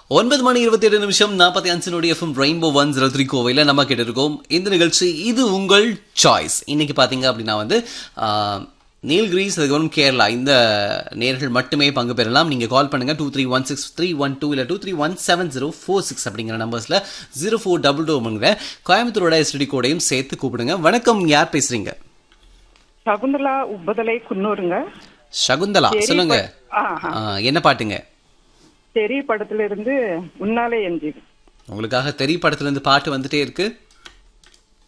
ஒன்பது மணி இருபத்தி ஏழு நிமிஷம் நாற்பத்தி அஞ்சு நொடி FM rainbow one zero three கோவையில் நம்ம கேட்டிருக்கோம் இந்த நிகழ்ச்சி இது உங்கள் சாய்ஸ் இன்னைக்கு பார்த்தீங்க அப்படின்னா வந்து ஆஹ், நீல்கிரிஸ் அதுக்கப்புறம் கேரளா இந்த நேர்கள் மட்டுமே பங்கு பெறலாம் நீங்க கால் பண்ணுங்க two three one six three one two இல்லை two three one seven zero four six அப்படிங்கிற நம்பர்ஸ்ல ஜீரோ ஃபோர் டபுள் டூங்கிற கோயம்புத்தூரோட எஸ்டி கோடையும் சேர்த்து கூப்பிடுங்க வணக்கம் யார் பேசுறீங்க சகுந்தலா உப்பதலை குன்னூருங்க சகுந்தலா சரி, சொல்லுங்க ப- ஆஹா. ஆஹ், என்ன பாட்டுங்க தெரி படத்துல இருந்து உன்னாலே எஞ்சி உங்களுக்காக தெரிய படத்துல இருந்து பாட்டு வந்துட்டே இருக்கு